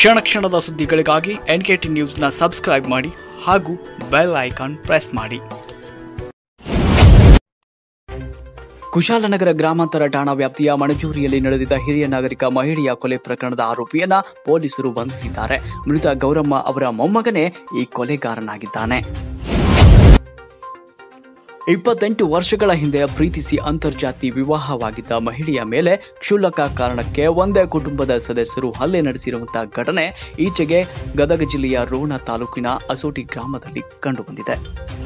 ಕ್ಷಣ ಕ್ಷಣದ ಸುದ್ದಿಗಳಿಗಾಗಿ ಎನ್ ಕೆ ಟಿ ನ್ಯೂಸ್ನ ಸಬ್ಸ್ಕ್ರೈಬ್ ಮಾಡಿ ಹಾಗೂ ಬೆಲ್ ಐಕಾನ್ ಪ್ರೆಸ್ ಮಾಡಿ ಕುಶಾಲನಗರ ಗ್ರಾಮಾಂತರ ಠಾಣಾ ವ್ಯಾಪ್ತಿಯ ಮಣಜೂರಿಯಲ್ಲಿ ನಡೆದಿದ್ದ ಹಿರಿಯ ನಾಗರಿಕ ಮಹಿಳೆಯ ಕೊಲೆ ಪ್ರಕರಣದ ಆರೋಪಿಯನ್ನ ಪೊಲೀಸರು ಬಂಧಿಸಿದ್ದಾರೆ ಮೃತ ಗೌರಮ್ಮ ಅವರ ಮೊಮ್ಮಗನೇ ಈ ಕೊಲೆಗಾರನಾಗಿದ್ದಾನೆ ಇಪ್ಪತ್ತೆಂಟು ವರ್ಷಗಳ ಹಿಂದೆ ಪ್ರೀತಿಸಿ ಅಂತರ್ಜಾತಿ ವಿವಾಹವಾಗಿದ್ದ ಮಹಿಳೆಯ ಮೇಲೆ ಕ್ಷುಲ್ಲಕ ಕಾರಣಕ್ಕೆ ಒಂದೇ ಕುಟುಂಬದ ಸದಸ್ಯರು ಹಲ್ಲೆ ನಡೆಸಿರುವಂತಹ ಘಟನೆ ಈಚೆಗೆ ಗದಗ ಜಿಲ್ಲೆಯ ರೋಣ ತಾಲೂಕಿನ ಅಸೋಟಿ ಗ್ರಾಮದಲ್ಲಿ ಕಂಡುಬಂದಿದೆ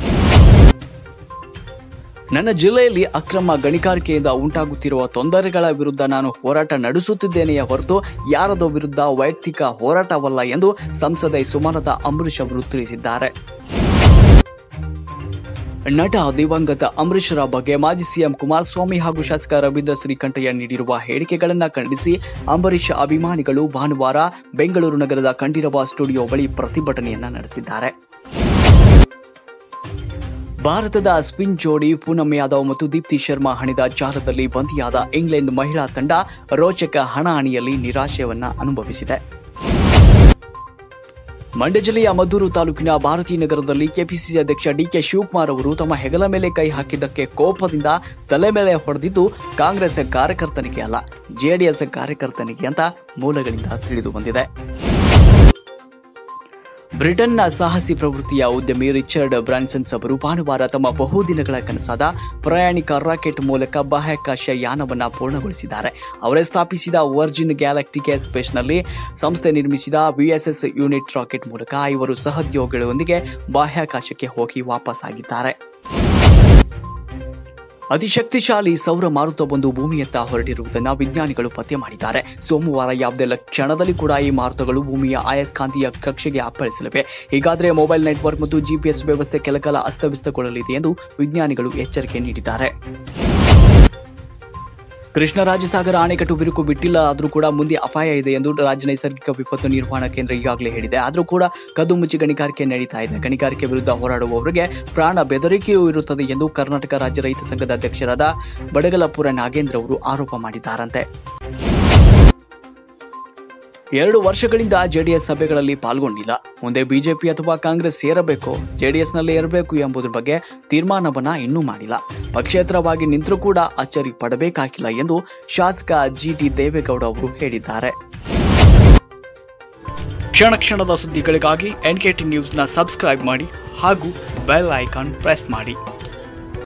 ನನ್ನ ಜಿಲ್ಲೆಯಲ್ಲಿ ಅಕ್ರಮ ಗಣಿಗಾರಿಕೆಯಿಂದ ಉಂಟಾಗುತ್ತಿರುವ ತೊಂದರೆಗಳ ವಿರುದ್ಧ ನಾನು ಹೋರಾಟ ನಡೆಸುತ್ತಿದ್ದೇನೆಯೇ ಹೊರತು ಯಾರದೋ ವಿರುದ್ಧ ವೈಯಕ್ತಿಕ ಹೋರಾಟವಲ್ಲ ಎಂದು ಸಂಸದೆ ಸುಮಲತಾ ಅಂಬರೀಶ್ ಅವರು ತಿಳಿಸಿದ್ದಾರೆ ನಟ ದಿವಂಗತ ಅಂಬರೀಷರ ಬಗ್ಗೆ ಮಾಜಿ ಸಿಎಂ ಕುಮಾರಸ್ವಾಮಿ ಹಾಗೂ ಶಾಸಕ ರವೀಂದ್ರ ಶ್ರೀಕಂಠಯ್ಯ ನೀಡಿರುವ ಹೇಳಿಕೆಗಳನ್ನ ಖಂಡಿಸಿ ಅಂಬರೀಷ್ ಅಭಿಮಾನಿಗಳು ಭಾನುವಾರ ಬೆಂಗಳೂರು ನಗರದ ಕಂಠೀರವ ಸ್ಟುಡಿಯೋ ಬಳಿ ಪ್ರತಿಭಟನೆಯನ್ನ ನಡೆಸಿದ್ದಾರೆ ಭಾರತದ ಸ್ಪಿನ್ ಜೋಡಿ ಪೂನಮ್ ಯಾದವ್ ಮತ್ತು ದೀಪ್ತಿ ಶರ್ಮಾ ಹಣಿದ ಜಾಲದಲ್ಲಿ ಬಂದಿಯಾದ ಇಂಗ್ಲೆಂಡ್ ಮಹಿಳಾ ತಂಡ ರೋಚಕ ಹಣಾಹಣಿಯಲ್ಲಿ ನಿರಾಶಯವನ್ನ ಅನುಭವಿಸಿದೆ ಮಂಡ್ಯ ಜಿಲ್ಲೆಯ ಮದ್ದೂರು ತಾಲೂಕಿನ ಭಾರತೀ ನಗರದಲ್ಲಿ ಕೆಪಿಸಿಸಿ ಅಧ್ಯಕ್ಷ ಡಿಕೆ ಶಿವಕುಮಾರ್ ಅವರು ತಮ್ಮ ಹೆಗಲ ಮೇಲೆ ಕೈ ಹಾಕಿದ್ದಕ್ಕೆ ಕೋಪದಿಂದ ತಲೆ ಮೇಲೆ ಹೊಡೆದಿದ್ದು ಕಾಂಗ್ರೆಸ್ ಕಾರ್ಯಕರ್ತನಿಗೆ ಅಲ್ಲ ಜೆಡಿಎಸ್ ಕಾರ್ಯಕರ್ತನಿಗೆ ಅಂತ ಮೂಲಗಳಿಂದ ತಿಳಿದು ಬಂದಿದೆ ಬ್ರಿಟನ್ನ ಸಾಹಸಿ ಪ್ರವೃತ್ತಿಯ ಉದ್ಯಮಿ ರಿಚರ್ಡ್ ಬ್ರಾನ್ಸನ್ಸ್ ಅವರು ಭಾನುವಾರ ತಮ್ಮ ಬಹುದಿನಗಳ ಕನಸಾದ ಪ್ರಯಾಣಿಕ ರಾಕೆಟ್ ಮೂಲಕ ಬಾಹ್ಯಾಕಾಶ ಯಾನವನ್ನ ಪೂರ್ಣಗೊಳಿಸಿದ್ದಾರೆ ಅವರೇ ಸ್ಥಾಪಿಸಿದ ವರ್ಜಿನ್ ಗ್ಯಾಲಕ್ಟಿಕ್ ಸ್ಪೇಸ್ನಲ್ಲಿ ಸಂಸ್ಥೆ ನಿರ್ಮಿಸಿದ ವಿಎಸ್ಎಸ್ ಯೂನಿಟ್ ರಾಕೆಟ್ ಮೂಲಕ ಐವರು ಸಹೋದ್ಯೋಗಿಗಳೊಂದಿಗೆ ಬಾಹ್ಯಾಕಾಶಕ್ಕೆ ಹೋಗಿ ವಾಪಸ್ಸಾಗಿದ್ದಾರೆ ಅತಿ ಶಕ್ತಿಶಾಲಿ ಸೌರ ಮಾರುತವೊಂದು ಭೂಮಿಯತ್ತ ಹೊರಟಿರುವುದನ್ನು ವಿಜ್ಞಾನಿಗಳು ಪತ್ತೆ ಮಾಡಿದ್ದಾರೆ ಸೋಮವಾರ ಯಾವುದೆಲ್ಲ ಕ್ಷಣದಲ್ಲಿ ಕೂಡ ಈ ಮಾರುತಗಳು ಭೂಮಿಯ ಆಯಸ್ಕಾಂತೀಯ ಕಕ್ಷೆಗೆ ಅಪ್ಪಳಿಸಲಿವೆ ಹೀಗಾದರೆ ಮೊಬೈಲ್ ನೆಟ್ವರ್ಕ್ ಮತ್ತು ಜಿಪಿಎಸ್ ವ್ಯವಸ್ಥೆ ಕೆಲಕಾಲ ಅಸ್ತವ್ಯಸ್ತಗೊಳ್ಳಲಿದೆ ಎಂದು ವಿಜ್ಞಾನಿಗಳು ಎಚ್ಚರಿಕೆ ನೀಡಿದ್ದಾರೆ ಕೃಷ್ಣರಾಜಸಾಗರ ಅಣೆಕಟ್ಟು ಬಿರುಕು ಬಿಟ್ಟಿಲ್ಲ ಆದರೂ ಕೂಡ ಮುಂದೆ ಅಪಾಯ ಇದೆ ಎಂದು ರಾಜ್ಯ ನೈಸರ್ಗಿಕ ವಿಪತ್ತು ನಿರ್ವಹಣಾ ಕೇಂದ್ರ ಈಗಾಗಲೇ ಹೇಳಿದೆ ಆದರೂ ಕೂಡ ಕದ್ದು ಮುಚ್ಚಿ ಗಣಿಗಾರಿಕೆ ನಡೀತಾ ಇದೆ ಗಣಿಗಾರಿಕೆ ವಿರುದ್ಧ ಹೋರಾಡುವವರಿಗೆ ಪ್ರಾಣ ಬೆದರಿಕೆಯೂ ಇರುತ್ತದೆ ಎಂದು ಕರ್ನಾಟಕ ರಾಜ್ಯ ರೈತ ಸಂಘದ ಅಧ್ಯಕ್ಷರಾದ ಬಡಗಲಪುರ ನಾಗೇಂದ್ರ ಅವರು ಆರೋಪ ಮಾಡಿದ್ದಾರಂತೆ ಎರಡು ವರ್ಷಗಳಿಂದ ಜೆಡಿಎಸ್ ಸಭೆಗಳಲ್ಲಿ ಪಾಲ್ಗೊಂಡಿಲ್ಲ ಮುಂದೆ ಬಿಜೆಪಿ ಅಥವಾ ಕಾಂಗ್ರೆಸ್ ಸೇರಬೇಕೋ ಜೆಡಿಎಸ್ನಲ್ಲಿ ಇರಬೇಕು ಎಂಬುದರ ಬಗ್ಗೆ ತೀರ್ಮಾನವನ್ನ ಇನ್ನೂ ಮಾಡಿಲ್ಲ ಪಕ್ಷೇತರವಾಗಿ ನಿಂತರೂ ಕೂಡ ಅಚ್ಚರಿ ಪಡಬೇಕಾಗಿಲ್ಲ ಎಂದು ಶಾಸಕ ಜಿಟಿ ದೇವೇಗೌಡ ಅವರು ಹೇಳಿದ್ದಾರೆ ಕ್ಷಣ ಕ್ಷಣದ ಸುದ್ದಿಗಳಿಗಾಗಿ ಎನ್ ಕೆ ಟಿ ನ್ಯೂಸ್ನ ಸಬ್ಸ್ಕ್ರೈಬ್ ಮಾಡಿ ಹಾಗೂ ಬೆಲ್ ಐಕಾನ್ ಪ್ರೆಸ್ ಮಾಡಿ